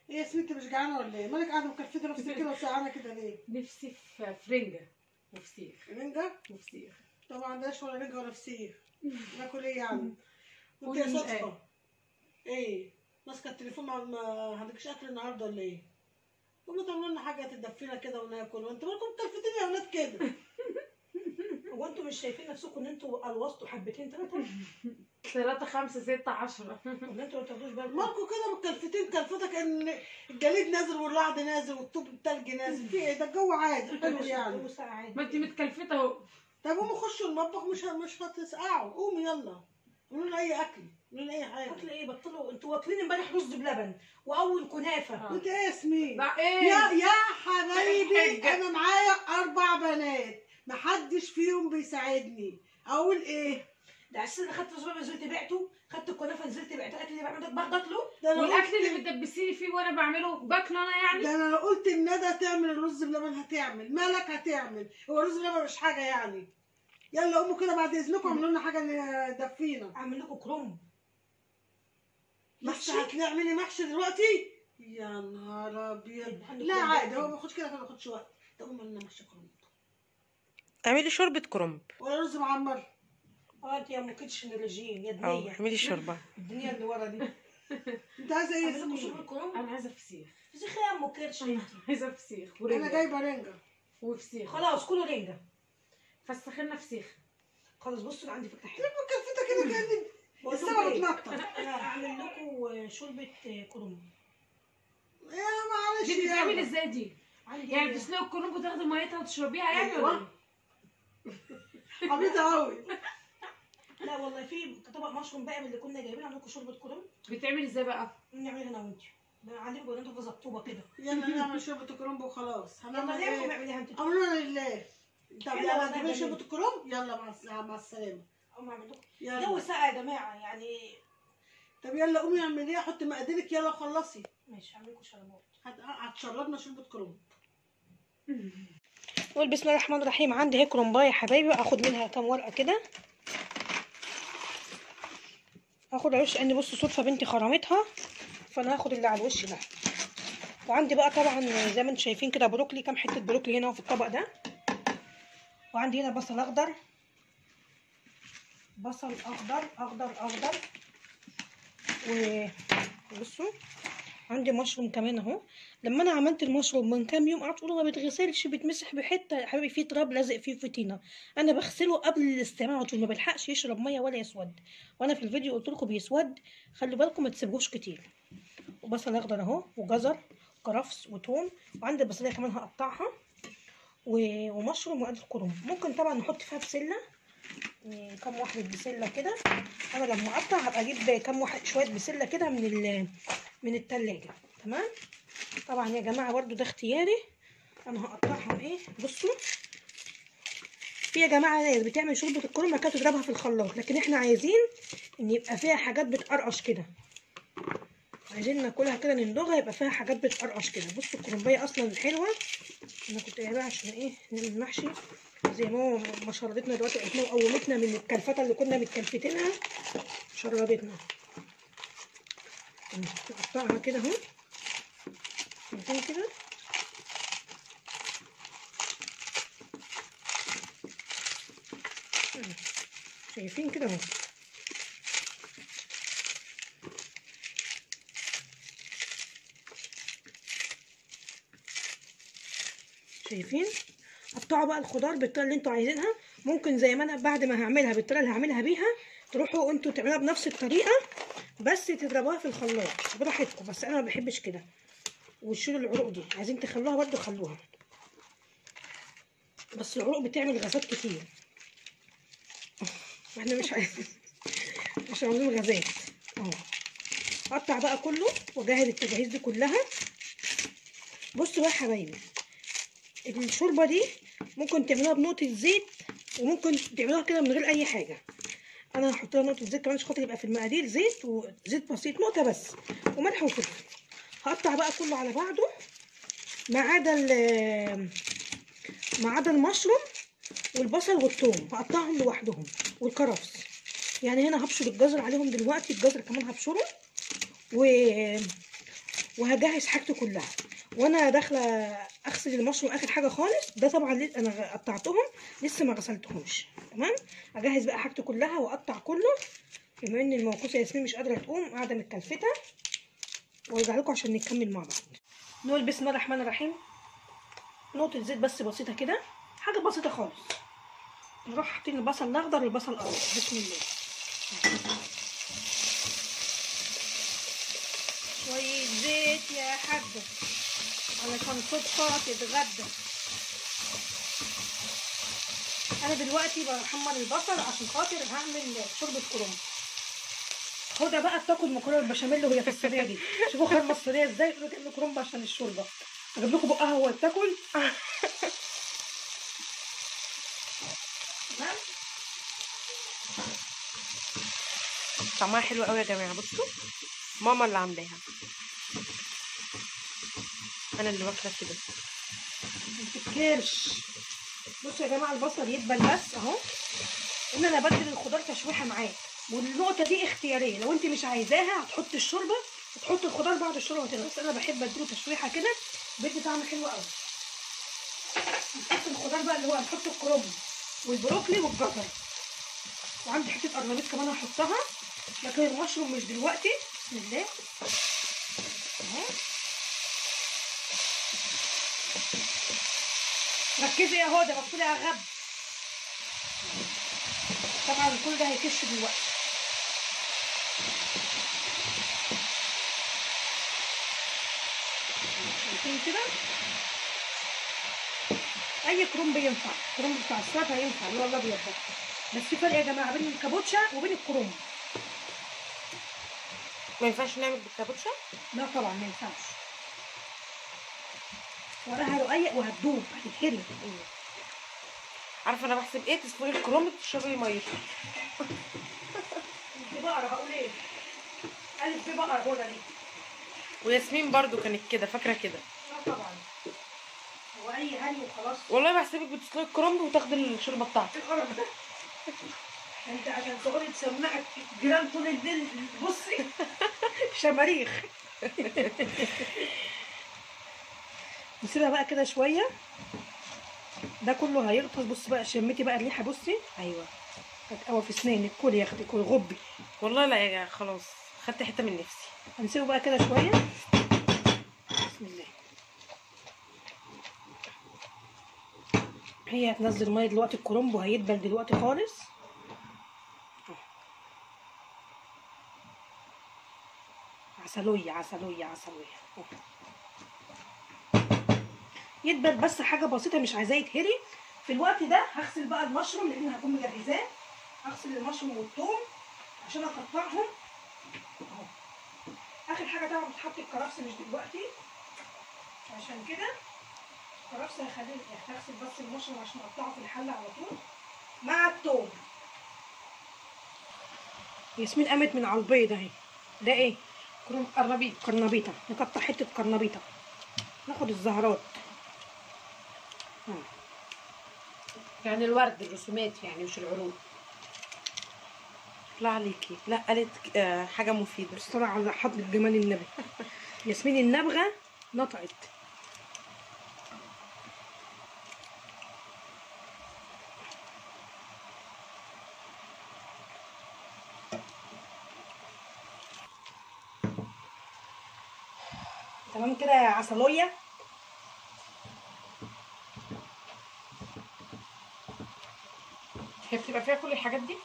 ايه يا سميتي مش جعانه ولا ايه مالك قاعده مكلفته نفسك كده وسقعانه كده ليه نفسي في فرنجة وفسيخ رنجه وفسيخ طبعا ما عندناش ولا رنجه ولا فسيخ ناكل ايه يعني وانت قولي يا مش صدفه ايه ماسكه التليفون ما ما عندكش اكل النهارده ولا ايه قوموا تعملوا لنا حاجه تدفينا كده وناكل وانتوا مالكم مكلفتين يا اولاد كده هو انتوا مش شايفين نفسكم ان انتوا الوسطوا حبتين ثلاثه ثلاثة خمسة ستة عشرة ولا انتوا ما بتاخدوش بالكم مالكم كده مكلفتين كلفتك ان الجليد نازل والرعد نازل والطوب التلج نازل في ايه ده الجو عادي حلو يعني الجو ساعة عادي ما انت متكلفتة اهو طب قوموا خشوا المطبخ مش مش هتسقعوا قوموا يلا اعملوا لنا اي اكل اعملوا لنا اي حاجه اكل ايه بطلوا انتوا واكلين امبارح رز بلبن واول كنافه وانت ايه يا ياسمين لا ايه يا يا حبايبي حجة. انا معايا اربع بنات محدش فيهم بيساعدني اقول ايه ده اساسا خدت رز بلبن نزلت بعته خدت الكنافه نزلت بعت الاكل اللي بعمله ده باخده ده انا والاكل قلت اللي بتدبسيني فيه وانا بعمله باكله انا يعني ده انا لو قلت الندى تعمل الرز بلبن هتعمل مالك هتعمل هو الرز بلبن مش حاجه يعني يلا قوموا كده بعد اذنكم اعملوا لنا حاجه تدفينا اعمل لكم كروم محشي محشي هتعملي محشي دلوقتي يا نهار ابيض عندك لا كرومب عادي هو بقى. ما بياخدش كده ما بياخدش وقت تقوم لنا محشي كرنب اعملي شوربة كرنب ولا رز معمر اه انت يا ام كيتشن رجيم يا او دنيا اعملي شوربة الدنيا اللي ورا دي انت عايزه ايه يا اعمل لكم ياسمين شرب كروم انا عايزة فسيخ فسيخ يا ام كيتشن انت عايزة فسيخ انا ورنجة جايبه رنجه وفسيخ خلاص كله رنجه فسخنا فسيخ خلاص بصوا انا عندي فكره حلوه كلفتك كده كاني بقول لكم السما ايه؟ بتنطط انا هعمل لكم شوربه كروم يا معلش دي بتتعمل يلا. ازاي دي؟ عندي يعني تسلقي الكرنب وتاخدي ميتها وتشربيها يعني أيوة. ولا ايه؟ عبيطه قوي لا والله في طبق مشروم بقى من اللي كنا جايبين عندكم شوربه كروم بتعمل ازاي بقى؟ نعملها انا وانت عندكم جرانات فزطوبه كده يلا نعمل شوربه كرنب وخلاص يلا هنعمل نعمل ايه اعمليها انت امرنا لله طب يلا يلا والله تجيبي جميل. شوربه الكرنب يلا مع الس- مع السلامه أقوم أعمل لكم جو يلا ساقع يا جماعه يعني طب يلا قومي اعمليها حطي مقاديرك يلا خلصي ماشي هعمل لكم شربات هت- هتشربنا شوربه كرنب قول بسم الله الرحمن الرحيم عندي هيك كرومبايه يا حبايبي اخد منها كام ورقه كده هاخد على الوش لان بصوا صدفه بنتي خرمتها فانا هاخد اللي على الوش ده وعندي بقى طبعا زي ما انتم شايفين كده بروكلي كام حته بروكلي هنا في الطبق ده وعندي هنا بصل اخضر بصل اخضر اخضر اخضر و بصوا عندي مشروم كمان اهو لما انا عملت المشروم من كام يوم قعدت اقول ما بيتغسلش بيتمسح بحته يا حبيبي فيه تراب لازق فيه في طينه انا بغسله قبل الاستعمال على طول ما بلحقش يشرب ميه ولا يسود وانا في الفيديو قلت لكم بيسود خلوا بالكم ما تسيبوش كتير وبصل اخضر اهو وجزر وكرفس وتوم وعندي بصليه كمان هقطعها و- ومشروم وقد الكرنب ممكن طبعا نحط فيها بسله إيه، كام واحدة بسلة كده انا لما اقطع هبقى اجيب كام واحد شوية بسلة كده من ال من التلاجة تمام طبعا يا جماعة برضو ده اختياري انا هقطعهم ايه بصوا في يا جماعة ناس بتعمل شوربة الكرنب كده تضربها في الخلاط لكن احنا عايزين ان يبقى فيها حاجات بتقرقش كده عايزين ناكلها كده نندوغها يبقى فيها حاجات بتقرقش كده بصوا الكرنبية اصلا حلوة انا كنت جايباها عشان ايه نعمل محشي زي ما هو ما شردتنا دلوقتي احنا وقومتنا من الكلفتة اللي كنا متكلفتينها شردتنا نقطعها كده اهو شايفين كده شايفين كده اهو شايفين قطعوا بقى الخضار بالطريقه اللي انتوا عايزينها ممكن زي ما انا بعد ما هعملها بالطريقه اللي هعملها بيها تروحوا انتوا تعملوها بنفس الطريقه بس تضربوها في الخلاط براحتكم بس انا ما بحبش كده وتشيلوا العروق دي عايزين تخلوها برضو خلوها بس العروق بتعمل غازات كتير واحنا مش عايزين مش عاوزين غازات اهو اقطع بقى كله واجهز التجهيز دي كلها بصوا بقى يا حبايبي الشوربه دي ممكن تعملوها بنقطه زيت وممكن تعملوها كده من غير اي حاجه انا هحط لها نقطه زيت كمان عشان خاطر يبقى في المقادير زيت وزيت بسيط نقطه بس وملح وفلفل هقطع بقى كله على بعضه ما عدا ال- ما عدا المشروم والبصل والثوم هقطعهم لوحدهم والكرفس يعني هنا هبشر الجزر عليهم دلوقتي الجزر كمان هبشره و... وهجهز حاجتي كلها وانا داخله اغسل المشروم اخر حاجه خالص ده طبعا ليه- انا قطعتهم لسه ما غسلتهمش تمام اجهز بقى حاجتي كلها واقطع كله بما ان الموقوسه ياسمين مش قادره تقوم قاعده متكلفته وارجع لكم عشان نكمل مع بعض نقول بسم الله الرحمن الرحيم نقطه زيت بس بسيطه كده حاجه بسيطه خالص نروح حاطين البصل الاخضر والبصل الاخضر بسم الله شوية زيت يا حاجة علشان صبحة تتغدى أنا دلوقتي بحمر البصل عشان خاطر هعمل شوربة كرنب هدى بقى بتاكل مكرونة البشاميل وهي في الصينية دي شوفوا خرمة الصينية ازاي تقولوا كأنه كرنب عشان الشوربة أجيب لكم بقها وهي بتاكل تمام طعمها حلو قوي يا جماعه بصوا ماما اللي عاملاها انا اللي واكله كده متفكرش بصوا يا جماعه البصل يدبل بس اهو ان انا بدل الخضار تشويحه معاه والنقطه دي اختياريه لو انت مش عايزاها هتحطي الشوربه وتحطي الخضار بعد الشوربه كده بس انا بحب اديله تشويحه كده بيدي طعم حلو قوي نحط الخضار بقى اللي هو هنحط الكرنب والبروكلي والجزر وعندي حته قرنبيط كمان هحطها لكن المشروم مش دلوقتي بسم الله اهو ركزي يا هدى بصي يا غب طبعا كل ده هيكش دلوقتي شايفين كده اي كرنب ينفع الكرنب بتاع السلطه ينفع اللي هو الابيض ده بس في فرق يا جماعه بين الكابوتشا وبين الكرنب ما ينفعش نعمل بالكابوتشا لا طبعا ما ينفعش وراها رقيق وهتدوب هتتهري عارفه انا بحسب ايه تسلقي الكرنب تشربي ميته دي بقرة هقول ايه ألف ب بقرة هدى دي وياسمين برضو كانت كده فاكره كده لا طبعا هو أي هري وخلاص والله بحسبك بتسلقي الكرنب وتاخدي الشوربه بتاعتك إيه القرف ده انت عشان تقعدي تسمعك جيران طول الليل بصي شماريخ نسيبها بقى كده شويه ده كله هيغطس بصي بقى شميتي بقى الريحه بصي ايوه هتقوى في اسنانك كل يا اختي كل غبي والله لا يا خلاص خدت حته من نفسي هنسيبه بقى كده شويه بسم الله هي هتنزل ميه دلوقتي الكرنب وهيدبل دلوقتي خالص عسلوية عسلوية عسلوية أهو. يدبل بس حاجة بسيطة مش عايزاه يتهري في الوقت ده هغسل بقى المشروم لأن هكون مجهزاه هغسل المشروم والثوم عشان أقطعهم أهو اخر حاجه طبعا بتحط الكرفس مش دلوقتي عشان كده الكرفس هخليه هغسل بس المشروم عشان اقطعه في الحله على طول مع التوم ياسمين قامت من على البيض اهي ده ايه كرم قرنبيط قرنبيطه نقطع حته قرنبيطه ناخد الزهرات آه. يعني الورد الرسومات يعني مش العروض لا عليكي لا قالت آه، حاجه مفيده بالصلاة على حضرة جمال النبي ياسمين النبغة نطقت تمام كده يا عسلية هي بتبقى فيها كل الحاجات دي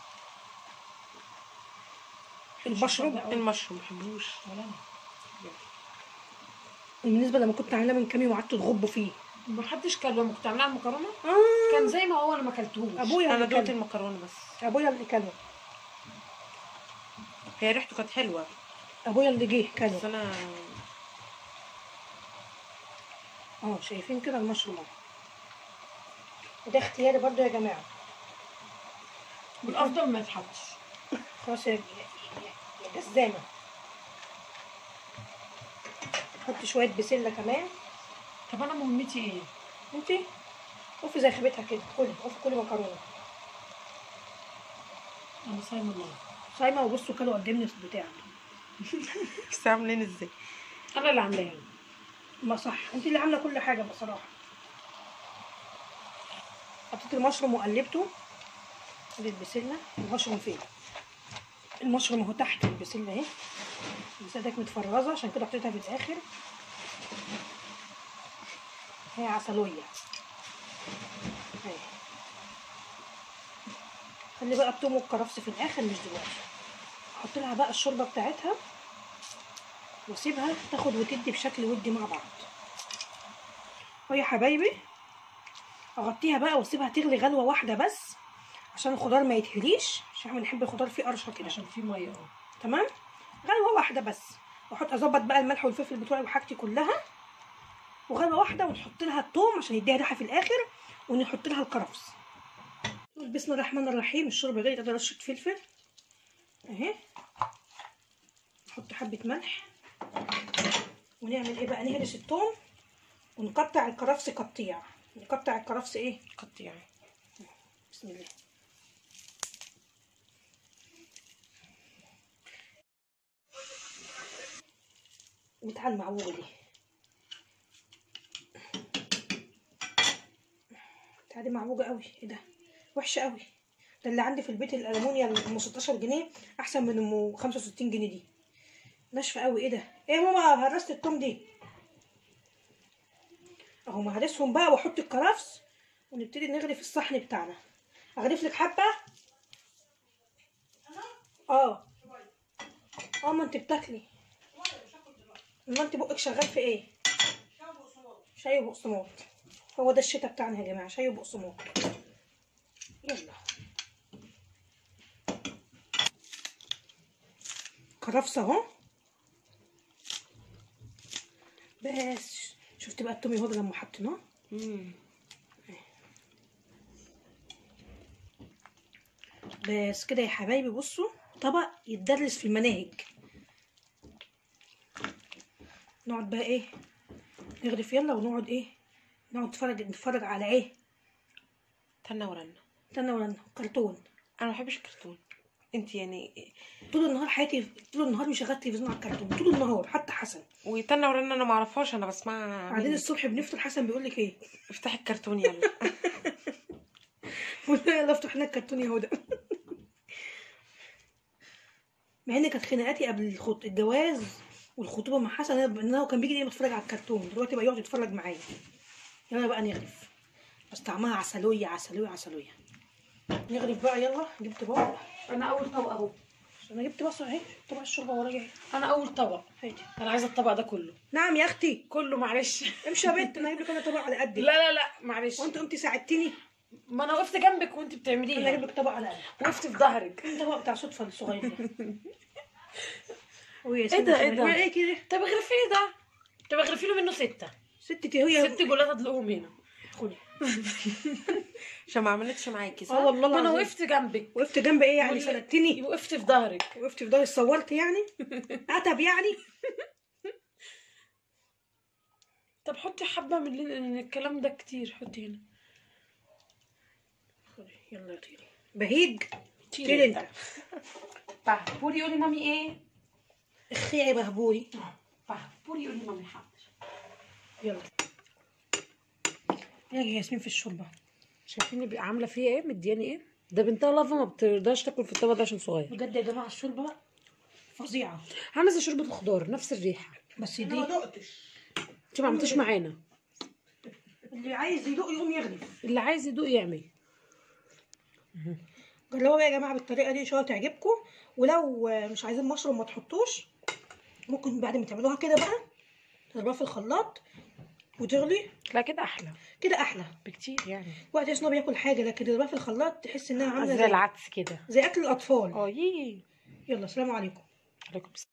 المشروب المشروم محبوش ولا انا بالنسبة لما كنت عاملاه من كام يوم قعدت تغب فيه ما حدش كان لما كنت عاملاها المكرونه آه كان زي ما هو انا ما اكلتهوش ابويا انا اللي دوقت كان المكرونه بس ابويا اللي كانوا هي ريحته كانت حلوه ابويا اللي جه كانوا بس انا اه شايفين كده المشروب اهو. وده اختياري برضو يا جماعة والافضل ما يتحطش خلاص يا يا- يا جزامة حط شوية بسلة كمان طب انا مهمتي ايه؟ انتي قفي زي خيبتها كده كلي قفي كلي مكرونة انا صايمه الله صايمة وبصوا كانوا قدامني البتاع بس عاملين ازاي انا اللي عاملاها ما صح انت اللي عامله كل حاجه بصراحه حطيت المشروم وقلبته ادي البسله المشروم فين المشروم اهو تحت البسله اهي البسله ديت متفرزه عشان كده حطيتها في الاخر هي عسلويه اهي خلي بقى التوم والكرفس في الاخر مش دلوقتي احط لها بقى الشوربه بتاعتها واسيبها تاخد وتدي بشكل ودي مع بعض اهو يا حبايبي اغطيها بقى واسيبها تغلي غلوه واحده بس عشان الخضار ما يتهريش عشان احنا بنحب الخضار فيه قرشه كده عشان في ميه اه تمام غلوه واحده بس واحط اظبط بقى الملح والفلفل بتوعي وحاجتي كلها وغلوه واحده ونحط لها الثوم عشان يديها ريحه في الاخر ونحط لها الكرفس نقول بسم الله الرحمن الرحيم الشوربه غليت ادي رشه فلفل اهي نحط حبه ملح ونعمل ايه بقى نهرس الثوم ونقطع الكرفس قطيع نقطع الكرفس ايه قطيع بسم الله وتعال المعوجة دي تعالي معوجة قوي ايه ده وحشة قوي ده اللي عندي في البيت الألمونيا اللي ام 16 جنيه احسن من ام 65 جنيه دي ناشفة قوي ايه ده ايه يا ماما هرست التوم دي اهو مهرسهم بقى واحط الكرفس ونبتدي نغرف الصحن بتاعنا اغرف لك حبه اه اه ما انت بتاكلي ما انت بقك شغال في ايه شاي وبقسماط هو ده الشتاء بتاعنا يا جماعه شاي وبقسماط يلا كرفس اهو بس شفت بقى التومي هو لما حطيناه مم. بس كده يا حبايبي بصوا طبق يتدرس في المناهج نقعد بقى ايه نغرف يلا ونقعد ايه نقعد نتفرج نتفرج على ايه تنى ورنة استنى ولا كرتون انا ما بحبش الكرتون انت يعني طول النهار حياتي طول النهار مشغل تلفزيون على الكرتون طول النهار حتى حسن وتنى ورنة انا ما اعرفهاش انا بسمعها بعدين منك. الصبح بنفطر حسن بيقول لك ايه افتحي الكرتون يلا قلنا يلا افتح لنا الكرتون يا هدى مع ان كانت خناقاتي قبل الخط... الجواز والخطوبه مع حسن ان هو كان بيجي دايما يتفرج على الكرتون دلوقتي بقى يقعد يتفرج معايا يلا بقى نغرف بس طعمها عسلويه عسلويه عسلويه نغرف بقى يلا جبت بقى انا اول طبق اهو انا جبت بصل اهي طبق الشوربه ورايا اهي انا اول طبق هاتي انا عايزه الطبق ده كله نعم يا اختي كله معلش امشي يا بنت انا هجيب لك انا طبق على قدي لا لا لا معلش وانت قمتي ساعدتيني ما انا وقفت جنبك وانت انا بتعمليها هجيب لك طبق على قدي وقفت في ظهرك الطبق بتاع صدفه الصغير ده ويا ايه سيدي ده ايه خلي- ده ايه كده طب اغرفي لي ده طب اغرفي له منه سته ستي هي ست جولات ادلقهم هنا خدي عشان ما عملتش معاكي صح اه والله ما انا العظيم وقفت جنبك وقفت جنب ايه يعني ولا- سندتني وقفت في ظهرك وقفت في ظهري صورت يعني عتب يعني طب حطي حبه من اللي- من الكلام ده كتير حطي هنا خدي يلا يا طيري بهيج طيري طيري انت بحبوري يقولي مامي ايه اخيعي بهبوري بحبوري يقولي مامي حاضر يلا يا ياسمين في الشوربه شايفين بقى عامله فيه ايه مدياني ايه ده بنتها لافا ما بترضاش تاكل في الطبق ده عشان صغير بجد يا جماعه الشوربه فظيعه عامله زي شوربه الخضار نفس الريحه بس دي انت ما عملتيش معانا اللي عايز يدوق يقوم يغرف اللي عايز يدوق يعمل جربوا يا جماعه بالطريقه دي ان شاء الله تعجبكم ولو مش عايزين مشروم ما تحطوش ممكن بعد ما تعملوها كده بقى تضربوها في الخلاط وتغلي لا كده احلى كده احلى بكتير يعني وقت تحس ان هو بياكل حاجه لكن تضربها في الخلاط تحس انها عامله زي زي, العدس كده زي اكل الاطفال اه يي يلا السلام عليكم عليكم السلام